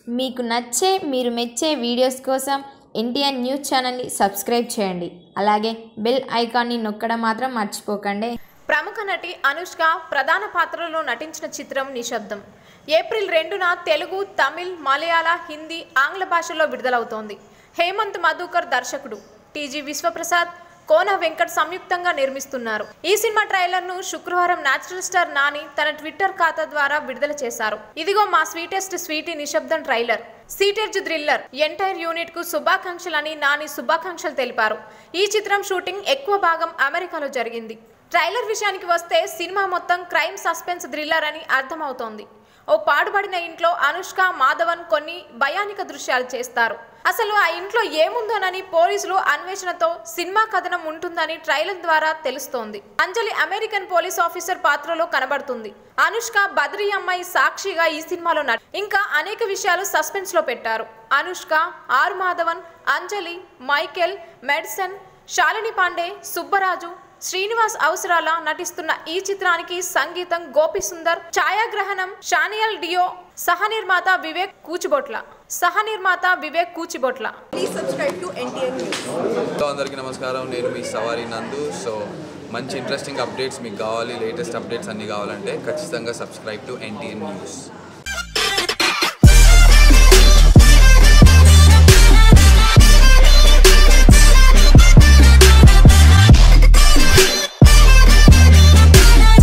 మీకు నచ్చే మీరు మెచ్చే వీడియోస్ కోసం ఎన్టీఆర్ న్యూస్ ఛానల్ని సబ్స్క్రైబ్ చేయండి అలాగే బెల్ ఐకాన్ని నొక్కడం మాత్రం మర్చిపోకండి ప్రముఖ నటి అనుష్క ప్రధాన పాత్రలో నటించిన చిత్రం నిశ్శబ్దం ఏప్రిల్ రెండున తెలుగు తమిళ్ మలయాళ హిందీ ఆంగ్ల భాషల్లో విడుదలవుతోంది హేమంత్ మధుకర్ దర్శకుడు టీజీ విశ్వప్రసాద్ కోన వెంకట్ సంయుక్తంగా నిర్మిస్తున్నారు ఈ సినిమా ట్రైలర్ ను శుక్రవారం నేచురల్ స్టార్ నాని తన ట్విట్టర్ ఖాతా ద్వారా విడుదల చేశారు ఇదిగో మా sweetest sweetie Nishabdham trailer seat edge thriller entire unit కు శుభాకాంక్షలని నాని శుభాకాంక్షలు తెలిపారు ఈ చిత్రం షూటింగ్ ఎక్కువ భాగం అమెరికాలో జరిగింది ట్రైలర్ విషయానికి వస్తే సినిమా మొత్తం క్రైమ్ సస్పెన్స్ థ్రిల్లర్ అని అర్థమవుతోంది ఓ పాడుబడిన ఇంట్లో అనుష్క మాధవన్ కొన్ని భయానిక దృశ్యాలు చేస్తారు అసలు ఆ ఇంట్లో ఏముందోనని పోలీసులు అన్వేషణతో సినిమా కథనం ఉంటుందని ట్రైలర్ ద్వారా తెలుస్తోంది అంజలి అమెరికన్ పోలీస్ ఆఫీసర్ పాత్రలో కనబడుతుంది అనుష్క బద్రి అమ్మాయి సాక్షిగా ఈ సినిమాలో నటి ఇంకా అనేక విషయాలు సస్పెన్స్ లో పెట్టారు Anushka R Madhavan Anjali Michael Madsen Shalini Pandey Subbaraju Srinivas Avasarala నటిస్తున్న ఈ చిత్రానికి సంగీతం గోపి సుందర్ ఛాయాగ్రహణం షానియల్ డియో సహ నిర్మాత వివేక్ కూచిబొట్ల సహ నిర్మాత Vivek Kuchibotla Please subscribe to NTN News. Hello అందరికీ నమస్కారం నేను మీ సవారి నందు సో మంచి ఇంట్రెస్టింగ్ అప్డేట్స్ మీకు కావాలి లేటెస్ట్ అప్డేట్స్ అన్నీ కావాలంటే ఖచ్చితంగా సబ్స్క్రైబ్ టు ఎన్టీఎన్ న్యూస్